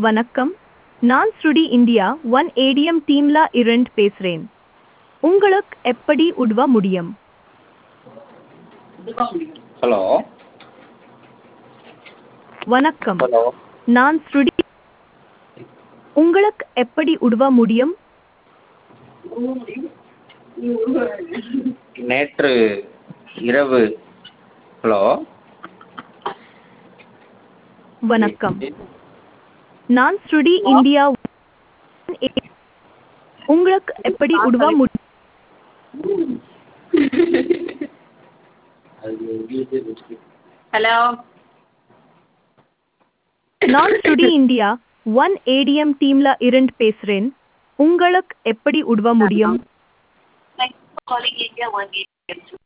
வணக்கம் நான் ஸ்ருடி இந்தியா ஒன் ஏடிஎம் டீம்ல இருந்து பேசுறேன் உங்களுக்கு எப்படி உதவ முடியும் ஹலோ வணக்கம் ஹலோ நான் ஸ்ருடி உங்களுக்கு எப்படி உதவ முடியும் நேற்று இரவு ஹலோ வணக்கம் நான் ஸ்ருடி இந்தியா 1ADM. உங்களுக்கு எப்படி உதவ முடியும் ஹலோ நான் ஸ்ருடி இந்தியா ஒன் ஏடிஎம் டீம்ல இருந்து பேசுறேன் உங்களுக்கு எப்படி உதவ முடியும் காலிங் இந்தியா ஒன்